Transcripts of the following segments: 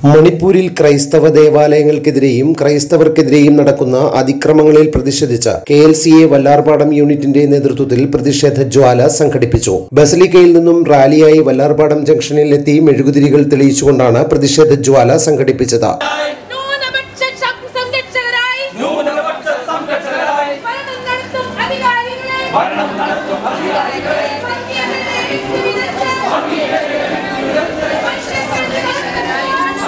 മണിപ്പൂരിൽ ക്രൈസ്തവ ദേവാലയങ്ങൾക്കെതിരെയും ക്രൈസ്തവർക്കെതിരെയും നടക്കുന്ന അതിക്രമങ്ങളിൽ പ്രതിഷേധിച്ച K L C A Vallarpadam യൂണിറ്റിന്റെ നേതൃത്വത്തിൽ പ്രതിഷേധ ജ്വാല സംഘടിപ്പിച്ചു ബസലിക്കയിൽ നിന്നും റാലിയായി വല്ലാർപാടം ജംഗ്ഷനിൽ എത്തി മെഴുകുതിരികൾ തെളിയിച്ചുകൊണ്ടാണ് പ്രതിഷേധ ജ്വാല സംഘടിപ്പിച്ചത് ന്യൂനപക്ഷ സം- സംരക്ഷകരായി ന്യൂനപക്ഷ സംരക്ഷകരായി ഭരണം നടത്തും അധികാരികളെ ഭരണം നടത്തും അധികാരികളെ വർഗീയതയെ വിരുദ്ധ മനുഷ്യ സംരക്ഷകരായി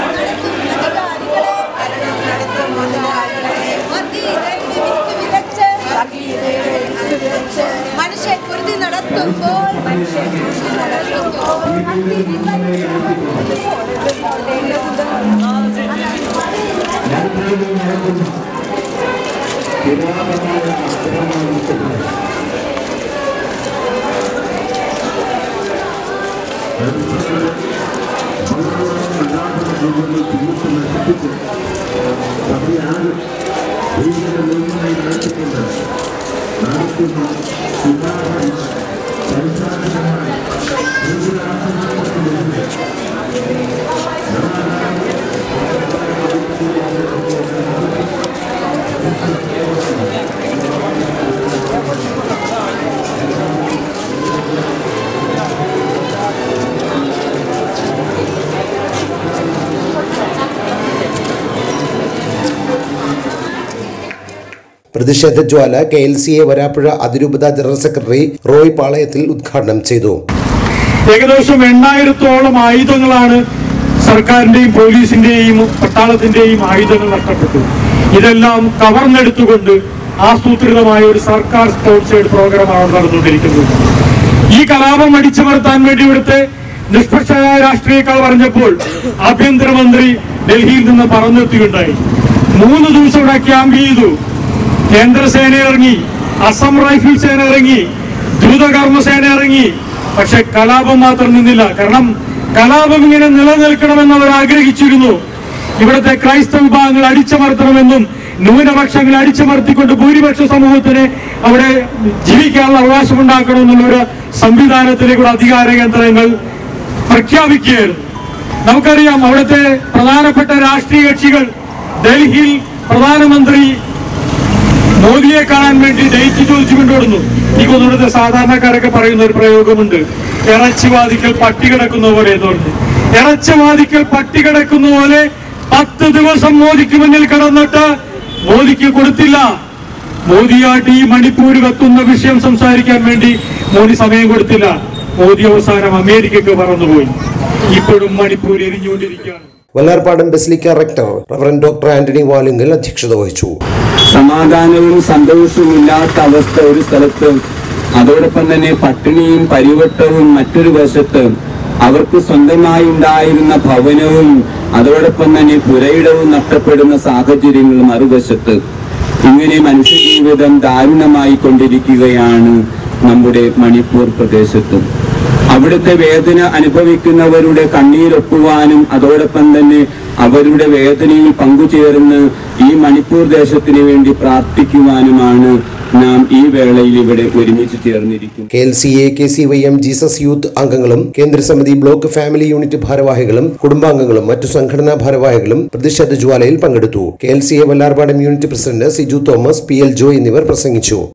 മനുഷ്യക്കുരുതി നടത്തുമ്പോൾ പ്രതിഷേധ ജ്വാല K L C A Varapuzha അതിരൂപത ജനറൽ സെക്രട്ടറി റോയ് പാളയത്തിൽ ഉദ്ഘാടനം ചെയ്തു ഏകദേശം എണ്ണായിരത്തോളം ആയുധങ്ങളാണ് സർക്കാരിന്റെയും പോലീസിന്റെയും പട്ടാളത്തിന്റെയും ആയുധങ്ങൾ നഷ്ടപ്പെട്ടു ഇതെല്ലാം കവർന്നെടുത്തുകൊണ്ട് ആസൂത്രിതമായ ഒരു സർക്കാർ സ്പോൺസേഡ് പ്രോഗ്രാമാണ് നടന്നുകൊണ്ടിരിക്കുന്നത് ഈ കലാപം അടിച്ചമർത്താൻ വേണ്ടി ഇവിടുത്തെ നിഷ്പക്ഷമായ രാഷ്ട്രീയക്കാർ പറഞ്ഞപ്പോൾ ആഭ്യന്തരമന്ത്രി ഡൽഹിയിൽ നിന്ന് പറന്നെത്തുകയുണ്ടായി മൂന്ന് ദിവസം ഇവിടെ ക്യാമ്പ് ചെയ്തു കേന്ദ്രസേന ഇറങ്ങി അസം റൈഫിൾ സേന ഇറങ്ങി ദ്രുതകർമ്മസേന ഇറങ്ങി പക്ഷെ കലാപം മാത്രം നിന്നില്ല കാരണം കലാപം ഇങ്ങനെ നിലനിൽക്കണമെന്ന് അവർ ആഗ്രഹിച്ചിരുന്നു ഇവിടുത്തെ ക്രൈസ്തവ വിഭാഗങ്ങൾ അടിച്ചമർത്തണമെന്നും ന്യൂനപക്ഷങ്ങൾ അടിച്ചമർത്തിക്കൊണ്ട് ഭൂരിപക്ഷ സമൂഹത്തിന് അവിടെ ജീവിക്കാനുള്ള അവകാശമുണ്ടാക്കണമെന്നുള്ള ഒരു സംവിധാനത്തിലേക്കുള്ള അധികാര കേന്ദ്രങ്ങൾ പ്രഖ്യാപിക്കുകയായിരുന്നു നമുക്കറിയാം അവിടുത്തെ പ്രധാനപ്പെട്ട രാഷ്ട്രീയ കക്ഷികൾ ഡൽഹിയിൽ പ്രധാനമന്ത്രി മോദിയെ കാണാൻ വേണ്ടി ഡേറ്റ് ചോദിച്ചുകൊണ്ട് കൊടുന്നു ഈ കൊന്നിടത്ത് സാധാരണക്കാരൊക്കെ പറയുന്ന ഒരു പ്രയോഗമുണ്ട് ഇറച്ചി വാദിക്കൽ പട്ടി കിടക്കുന്ന പോലെ എന്ന് പറഞ്ഞു ഇറച്ചി വാദിക്കൽ പട്ടി കിടക്കുന്ന പോലെ പത്ത് ദിവസം മോദിക്ക് മുന്നിൽ കിടന്നിട്ട് മോദിക്ക് കൊടുത്തില്ല മോദിയായിട്ട് ഈ മണിപ്പൂർ കത്തുന്ന വിഷയം സംസാരിക്കാൻ വേണ്ടി മോദി സമയം കൊടുത്തില്ല മോദി അവസാനം അമേരിക്കക്ക് പറന്നുപോയി ഇപ്പോഴും മണിപ്പൂർ എരിഞ്ഞുകൊണ്ടിരിക്കുകയാണ് Vallarpadam basilica rector reverend doctor Antony Valungal അധ്യക്ഷത വഹിച്ചു സമാധാനവും സന്തോഷവും ഇല്ലാത്ത അവസ്ഥ ഒരു സ്ഥലത്ത് അതോടൊപ്പം തന്നെ പട്ടിണിയും പരിവട്ടവും മറ്റൊരു വശത്ത് അവർക്ക് സ്വന്തമായി ഉണ്ടായിരുന്ന ഭവനവും അതോടൊപ്പം തന്നെ പുരയിടവും നഷ്ടപ്പെടുന്ന സാഹചര്യങ്ങൾ മറുവശത്ത് ഇങ്ങനെ മനുഷ്യജീവിതം ദാരുണമായി കൊണ്ടിരിക്കുകയാണ് നമ്മുടെ മണിപ്പൂർ പ്രദേശത്ത് അവിടുത്തെ വേദന അനുഭവിക്കുന്നവരുടെ കണ്ണീരൊപ്പുവാനും അതോടൊപ്പം തന്നെ അവരുടെ വേദനയിൽ പങ്കുചേർന്ന് ഈ മണിപ്പൂർ ദേശത്തിന് വേണ്ടി പ്രാർത്ഥിക്കുവാനുമാണ് നാം ഈ വേളയിൽ ഇവിടെ ഒരുമിച്ച് ചേർന്നിരിക്കുന്നത് K L C A K C Y M Jesus youth അംഗങ്ങളും കേന്ദ്രസമിതി ബ്ലോക്ക് ഫാമിലി യൂണിറ്റ് ഭാരവാഹികളും കുടുംബാംഗങ്ങളും മറ്റു സംഘടനാ ഭാരവാഹികളും പ്രതിഷേധ ജ്വാലയിൽ പങ്കെടുത്തു K L C A Vallarpadam unit president Siju Thomas P L Jo എന്നിവർ പ്രസംഗിച്ചു